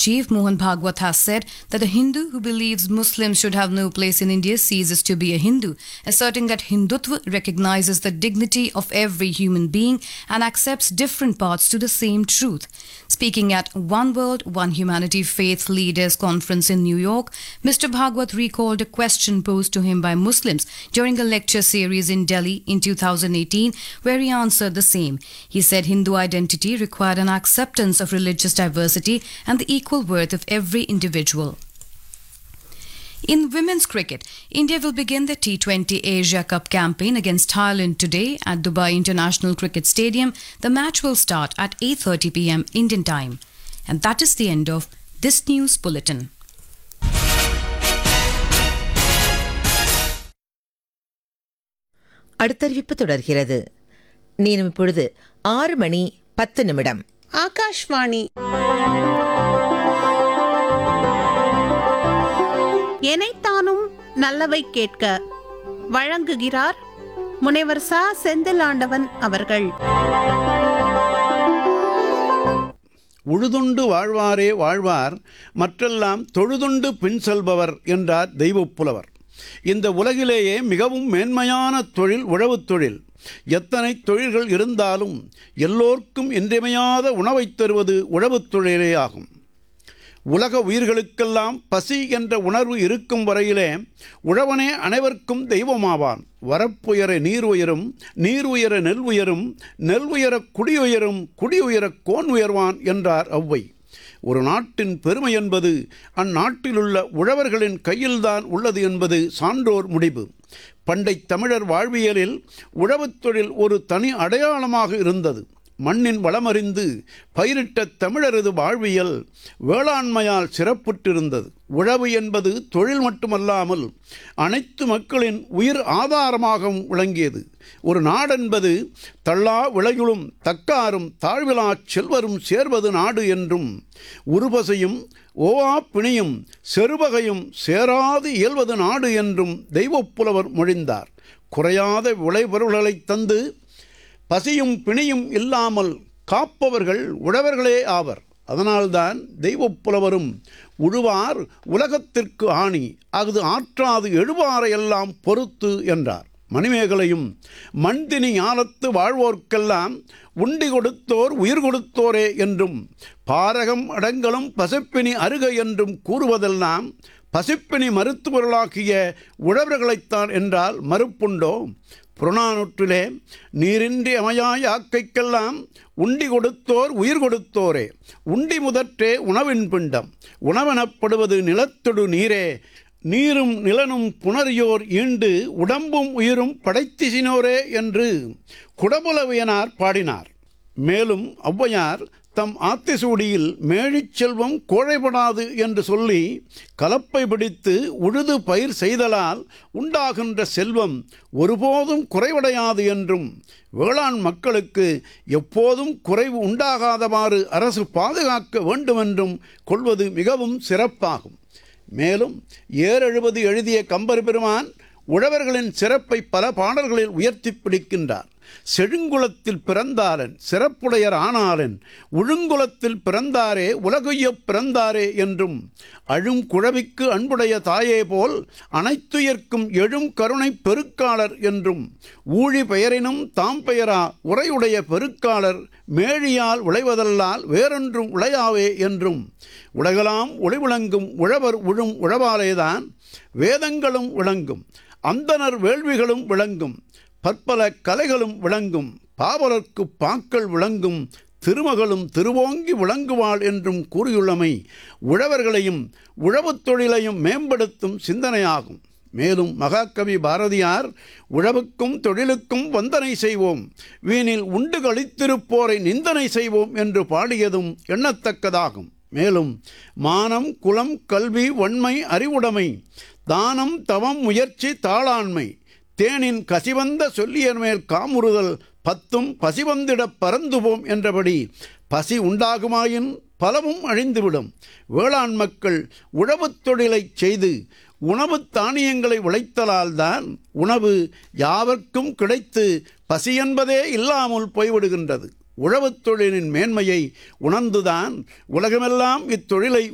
chief Mohan Bhagwat has said that a Hindu who believes Muslims should have no place in India ceases to be a Hindu, asserting that Hindutva recognizes the dignity of every human being and accepts different paths to the same truth. Speaking at One World, One Humanity Faith Leaders Conference in New York, Mr. Bhagwat recalled a question posed to him by Muslims during a lecture series in Delhi in 2018, where he answered the same. He said Hindu identity required an acceptance of religious diversity and the equal worth of every individual. In women's cricket, India will begin the T20 Asia Cup campaign against Thailand today at Dubai International Cricket Stadium. The match will start at 8:30 p.m. Indian time. And that is the end of this news bulletin. அடுத்தறிவிப்பு தொடர்கிறது நேரம் இப்பொழுது ஆறு மணி பத்து நிமிடம் ஆகாஷ்வாணி எனைத்தானும் நல்லவை கேட்க வழங்குகிறார் முனைவர் சா செந்திலாண்டவன் அவர்கள் உழுதுண்டு வாழ்வாரே வாழ்வார் மற்றெல்லாம் தொழுதுண்டு பின் செல்பவர் என்றார் தெய்வப் புலவர் இந்த உலகிலேயே மிகவும் மேன்மையான தொழில் உழவுத் தொழில் எத்தனை தொழில்கள் இருந்தாலும் எல்லோர்க்கும் இன்றியமையாத உணவைத் தருவது உழவுத் தொழிலே ஆகும் உலக உயிர்களுக்கெல்லாம் பசி என்ற உணர்வு இருக்கும் வரையிலே உழவனே அனைவருக்கும் தெய்வமாவான் வரப்புயர நீர் உயரும் நீர் உயர நெல் உயரும் நெல் உயர குடி உயரும் குடி உயர கோன் உயர்வான் என்றார் ஔவை ஒரு நாட்டின் பெருமை என்பது அந்நாட்டிலுள்ள உழவர்களின் கையில்தான் உள்ளது என்பது சான்றோர் முடிவு பண்டை தமிழர் வாழ்வியலில் உழவுத் தொழில் ஒரு தனி அடையாளமாக இருந்தது மண்ணின் வளமறிந்து பயிரிட்ட தமிழரது வாழ்வியல் வேளாண்மையால் சிறப்புற்றிருந்தது உழவு என்பது தொழில் மட்டுமல்லாமல் அனைத்து மக்களின் உயிர் ஆதாரமாகவும் விளங்கியது ஒரு நாடென்பது தள்ளா விளையுளும் தக்காரும் தாழ்விலா செல்வரும் சேர்வது நாடு என்றும் உருபசையும் ஓவா பிணியும் செருவகையும் சேராது இயல்வது நாடு என்றும் தெய்வப்புலவர் மொழிந்தார் குறையாத விளைபொருள்களைத் தந்து பசியும் பிணியும் இல்லாமல் காப்பவர்கள் உழவர்களே ஆவர் அதனால்தான் தெய்வப் புலவரும் உழுவார் உலகத்திற்கு ஆணி அஃது ஆற்றாது எழுவாரையெல்லாம் பொறுத்து என்றார் மணிமேகலையும் மண்தினி ஞானத்து வாழ்வோர்க்கெல்லாம் உண்டி கொடுத்தோர் உயிர் கொடுத்தோரே என்றும் பாரகம் அடங்கலும் பசிப்பினி அருக என்றும் கூறுவதெல்லாம் பசிப்பினி மருத்துவர்களாகிய உழவர்களைத்தான் என்றால் மறுப்புண்டோ புறநானூற்றிலே நீரின்றி அமையாய் ஆக்கைக்கெல்லாம் உண்டி கொடுத்தோர் உயிர் கொடுத்தோரே உண்டி முதற்றே உணவின் பிண்டம் உணவெனப்படுவது நிலத்தொடு நீரே நீரும் நிலனும் புணரியோர் ஈண்டு உடம்பும் உயிரும் படைத்திசினோரே என்று குடபுலவியனார் பாடினார் மேலும் ஔவையார் தம் ஆத்திசூடியில் மேழிச் செல்வம் கோழைப்படாது என்று சொல்லி கலப்பை பிடித்து உழுது பயிர் செய்தலால் உண்டாகின்ற செல்வம் ஒருபோதும் குறைவடையாது என்றும் வேளாண் மக்களுக்கு எப்போதும் குறைவு உண்டாகாதவாறு அரசு பாதுகாக்க வேண்டுமென்றும் கொள்வது மிகவும் சிறப்பாகும் மேலும் ஏறெழுபது எழுதிய கம்பர் பெருமான் உழவர்களின் சிறப்பை பல பாடல்களில் உயர்த்தி பிடிக்கின்றார் செழுங்குலத்தில் பிறந்தாரன் சிறப்புடையர் ஆனாரன் உழுங்குலத்தில் பிறந்தாரே உலகுய்யப் பிறந்தாரே என்றும் அழும் குழவிக்கு அன்புடைய தாயே போல் அனைத்துயர்க்கும் எழும் கருணை பெருக்காளர் என்றும் ஊழி பெயரினும் தாம் பெயரா உரையுடைய பெருக்காளர் மேழியால் உழைவதல்லால் வேறொன்றும் உழையாவே என்றும் உலகலாம் ஒளி விளங்கும் உழவர் உழும் உழவாலேதான் வேதங்களும் விளங்கும் அந்தனர் வேள்விகளும் விளங்கும் பற்பல கலைகளும் விளங்கும் பாவலர்க்கு பாக்கள் விளங்கும் திருமகளும் திருவோங்கி விளங்குவாள் என்றும் கூறியுள்ளமை உழவர்களையும் உழவுத் தொழிலையும் மேம்படுத்தும் சிந்தனையாகும் மேலும் மகாகவி பாரதியார் உழவுக்கும் தொழிலுக்கும் வந்தனை செய்வோம் வீணில் உண்டு கழித்திருப்போரை நிந்தனை செய்வோம் என்று பாடியதும் எண்ணத்தக்கதாகும் மேலும் மானம் குலம் கல்வி வன்மை அறிவுடைமை தானம் தவம் முயற்சி தாளாண்மை தேனின் கசிவந்த சொல்லியர் மேல் காமுறுதல் பத்தும் பசிவந்திடப் பறந்துவோம் என்றபடி பசி உண்டாகுமாயின் பலவும் அழிந்துவிடும் வேளாண் மக்கள் உழவுத் தொழிலைச் செய்து உணவு தானியங்களை விளைத்தலால்தான் உணவு யாவர்க்கும் கிடைத்து பசி என்பதே இல்லாமல் போய்விடுகின்றது உழவுத் தொழிலின் மேன்மையை உணர்ந்துதான் உலகமெல்லாம் இத்தொழிலை